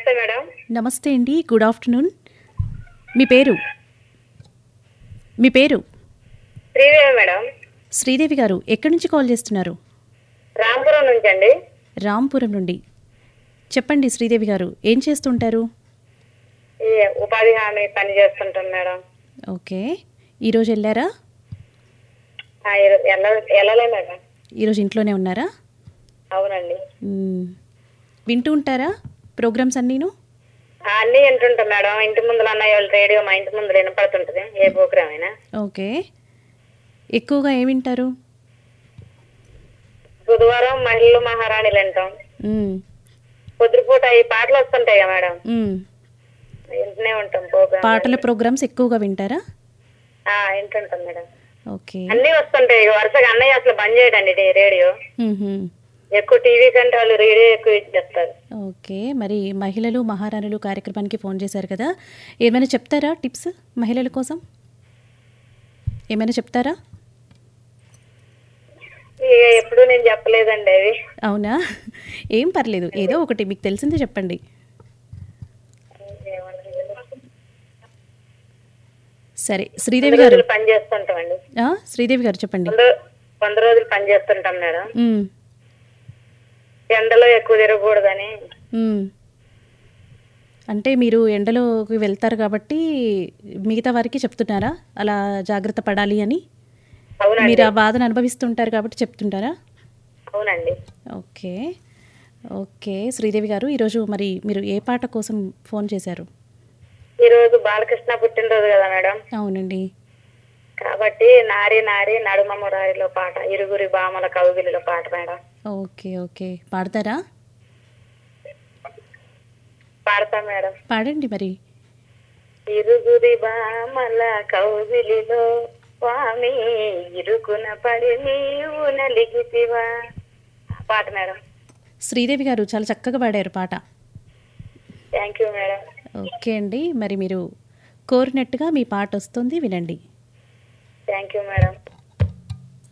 నమస్తే మేడం నమస్తే అండి గుడ్ ఆఫ్టర్నూన్ మీ పేరు మీ పేరు శ్రీదేవి మేడం శ్రీదేవి గారు ఎక్కడి నుంచి కాల్ చేస్తున్నారు రాంపురం నుంచి అండి రాంపురం నుండి చెప్పండి శ్రీదేవి గారు ఏం చేస్తుంటారు ఈ ఉపాధి హామీ పని చేస్తుంటాం మేడం ఓకే ఈరోజు వెళ్ళారా ఆ, ఎల్ల- ఎల్ల- వెళ్ళలే మేడం ఈరోజు ఇంట్లోనే ఉన్నారా అవునండి మ్మ్. వింటూ ఉంటారా ప్రోగ్రామ్స్ అన్నీను ఆ, అన్నీ వింటుంటాం మేడం ఇంటి ముందుల అన్నయ్య వాళ్ళ రేడియో మా ఇంటి ముందు వినపడుతుంటది ఏ ప్రోగ్రామ్ అయినా ఓకే ఎక్కువగా ఏం వింటారు బుధవారం మహిళలు మహారాణిలు వింటాం మ్మ్. పొద్దుపూట ఈ పాటలు వస్తుంటాయి కదా మేడం మ్మ్. వింటూనే ఉంటాం ప్రోగ్రామ్ పాటల ప్రోగ్రామ్స్ ఎక్కువగా వింటారా ఆ, వింటుంటాం మేడం ఓకే అన్నీ వస్తుంటాయి ఇక వరుసగా అన్నయ్య అసలు బంద్ చేయడండి ఈ రేడియో మ్మ్హ్మ్. ఎక్కువ టీవీ కంటే వాళ్ళు రేడియో ఎక్కువ ఇచ్చేస్తారు ఓకే మరి మహిళలు మహారాణులు కార్యక్రమానికి ఫోన్ చేశారు కదా ఏమైనా చెప్తారా టిప్స్ మహిళల కోసం ఏమైనా చెప్తారా ఇక ఎప్పుడు నేను చెప్పలేదండి అవి అవునా ఏం పర్లేదు ఏదో ఒకటి మీకు తెలిసిందే చెప్పండి సరే శ్రీదేవి గారు రోజులు పని చేస్తుంటామండి ఆ, శ్రీదేవి గారు చెప్పండి వంద వంద రోజులు పని చేస్తుంటాం మేడం మ్మ్. ఎండలో ఎక్కువ తిరగకూడదని మ్మ్. అంటే మీరు ఎండలోకి వెళ్తారు కాబట్టి మిగతా వారికి చెప్తున్నారా అలా జాగ్రత్త పడాలి అని అవునండి మీరు ఆ బాధను అనుభవిస్తుంటారు కాబట్టి చెప్తుంటారా అవునండి ఓకే ఓకే శ్రీదేవి గారు ఈరోజు మరి మీరు ఏ పాట కోసం ఫోన్ చేశారు ఈ రోజు బాలకృష్ణ పుట్టినరోజు కదా మేడం అవునండి కాబట్టి నారి నారి నడుమ మురారిలో పాట ఇరుగురి బామల కౌగిలిలో పాట మేడం ఓకే ఓకే పాడతారా పాడతా మేడం పాడండి మరి ఇరుగురి బామల కౌగిలిలో స్వామి ఇరుకున పడి నీవు నలిగితివా పాట మేడం శ్రీదేవి గారు చాలా చక్కగా పాడారు పాట థ్యాంక్ యూ మేడం ఓకే అండి మరి మీరు కోరినట్టుగా మీ పాట వస్తుంది వినండి థ్యాంక్ యూ మేడం